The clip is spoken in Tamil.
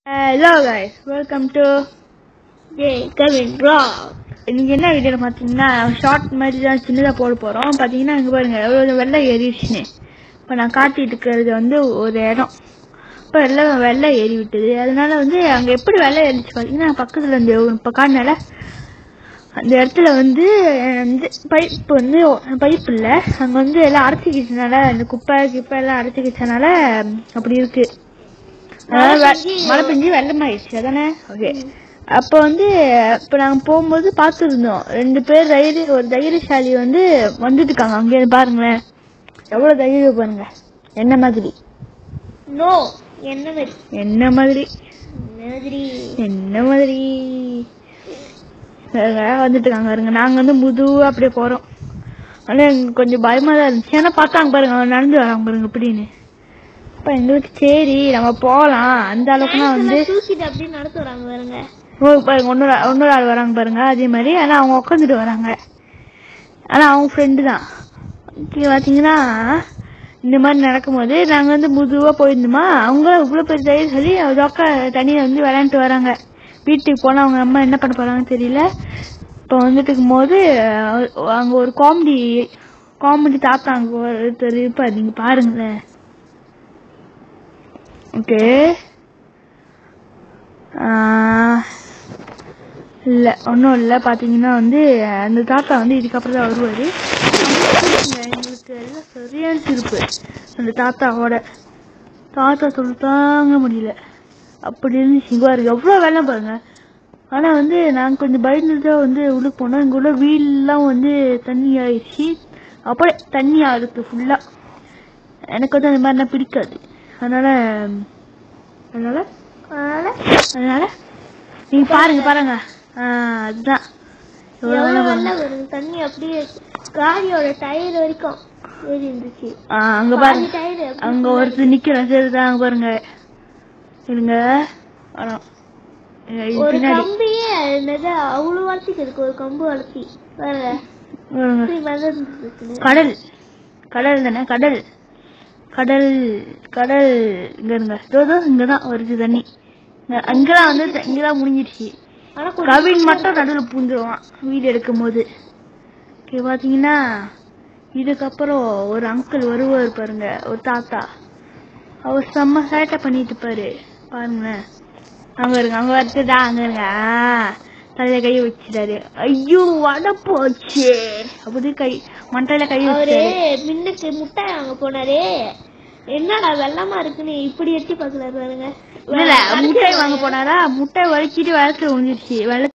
Hello guys welcome to A Kavin rock இன்னைக்கு என்ன வீடியோ பார்த்தீங்கன்னா ஷார்ட் மாதிரி தான் சின்னதாக போட போகிறோம் பார்த்தீங்கன்னா இங்கே பாருங்க எவ்வளோ வெள்ளை ஏறிடுச்சுன்னு இப்போ நான் காட்டிட்டு இருக்கிறது வந்து ஒரு இடம் இப்போ எல்லாம் வெள்ளை ஏறி விட்டது அதனால வந்து அங்கே எப்படி வெள்ளை ஏறிச்சு பார்த்தீங்கன்னா பக்கத்தில் இந்த இப்போ காட்டினால அந்த இடத்துல வந்து வந்து பைப் வந்து பைப் இல்லை அங்கே வந்து எல்லாம் அடைச்சிக்கிச்சனால இந்த குப்பை கிப்பை எல்லாம் அடைச்சிக்கிச்சனால அப்படி இருக்கு அதாவது வெ- மழை பெஞ்சு வெள்ளமாயிடுச்சு அதானே ஓகே அப்போ வந்து இப்போ நாங்கள் போகும்போது பார்த்துருந்தோம் ரெண்டு பேர் தைரிய ஒரு தைரியசாலி வந்து வந்துட்டு இருக்காங்க அங்கே பாருங்களேன் எவ்வளோ தைரியம் பாருங்க என்ன மாதிரி நோ என்ன மாதிரி என்ன மாதிரி என்ன மாதிரி என்ன மாதிரி பாருங்க, வந்துட்டு இருக்காங்க பாருங்க நாங்க வந்து முதுவா அப்படியே போறோம் ஆனா எங்களுக்கு கொஞ்சம் பயமா தான் இருந்துச்சு ஏன்னா பார்த்தாங்க பாருங்க அவங்க நடந்து வராங்க பாருங்க இப்படின்னு அப்ப எங்களுக்கு சரி நம்ம போலாம் அந்த அளவுக்குலாம் வந்து தூக்கிட்டு அப்படியே நடத்து வராங்க பாருங்க ஓ பாருங்க இன்னொரு ஆள் இன்னொரு ஆள் வராங்க பாருங்க அதே மாதிரி ஆனா அவங்க உட்காந்துட்டு வராங்க ஆனா அவங்க ஃப்ரெண்டு தான் இங்க பாத்தீங்கன்னா இந்த மாதிரி நடக்கும்போது நாங்க வந்து முதுவா போயிருந்தோமா அவங்க இவ்வளவு பெரிய தைரியம் சொல்லி உக்கா தண்ணியில வந்து விளையாண்டுட்டு வராங்க வீட்டுக்கு போனா அவங்க அம்மா என்ன பண்ண போறாங்கன்னு தெரியல இப்போ வந்துட்டு இருக்கும்போது அஹ், அங்க ஒரு காமெடி காமெடி தாத்தா அங்க ஒருத்தர் இருப்பாரு நீங்க பாருங்களேன் ஓகே இல்ல ஒன்றும் இல்லை பார்த்தீங்கன்னா வந்து அந்த தாத்தா வந்து இதுக்கப்புறம் தான் வருவார் எங்களுக்கு எல்லாம் சரியான சிரிப்பு அந்த தாத்தாவோட தாத்தா சொல்லி தாங்க முடியல அப்படி இருந்துச்சு இங்கே பாருங்க எவ்வளோ வேலை பாருங்க ஆனால் வந்து நாங்கள் கொஞ்சம் பயந்துட்டு தான் வந்து உள்ளுக்கு போனோம் இங்கே உள்ள வீல்லாம் வந்து தண்ணி ஆயிடுச்சு அப்படியே தண்ணி ஆகுது ஃபுல்லாக எனக்கு வந்து அந்த மாதிரிலாம் பிடிக்காது அதனால அதனால அதனால அதனால நீங்க பாருங்க பாருங்க ஆ, அதுதான் எவ்வளவு எவ்வளவு வேலை வெள்ளம் வருது தண்ணி அப்படியே காரியோட டயர் வரைக்கும் ஏறி இருந்துச்சு ஆ, அங்க பாருங்க டயர் அங்க ஒருத்தர் நிக்கிறேன் சரிதான் அங்க பாருங்க இருங்க வரோம் இங்க இது ஒரு பின்னாடி கம்பியே என்னது அவ்வளவு வளர்த்திக்கு இருக்கு ஒரு கம்பு வளர்த்தி பாருங்க பாருங்க. இப்படி வளர்ந்துட்டு இருக்குன்னு. கடல் கடல் தானே கடல் கடல் கடல் இங்க இருங்க இதோ இங்கதான் வருது தண்ணி இங்க- அங்கதான் வந்து த- இங்கதான் முடிஞ்சிருச்சு ஆனா கொஞ்சம் கவின் மட்டும் நடுவில் பூந்துருவான் வீடு எடுக்கும் போது ஓகே பாத்தீங்கன்னா இதுக்கப்புறம் ஒரு அங்கிள் வருவார் பாருங்க ஒரு தாத்தா அவர் செம்ம சேட்டை பண்ணிட்டு இருப்பாரு பாருங்களேன் அங்க இருங்க அங்க வருதுடா அங்க இருங்க ஆ, தலையில கை வச்சுட்டாரு ஐயோ வட போச்சு அப்படி கை மண்டையில கை அவரு வச்சாரு மின்னுக்கு முட்டை வாங்க போனாரே என்னடா வெள்ளமா இருக்குன்னு இப்படி எட்டி பாக்கல பாருங்க இல்ல முட்டை வாங்க போனாரா முட்டை வலிக்கிட்டு வளர்த்து விழுந்துருச்சு வெள்ள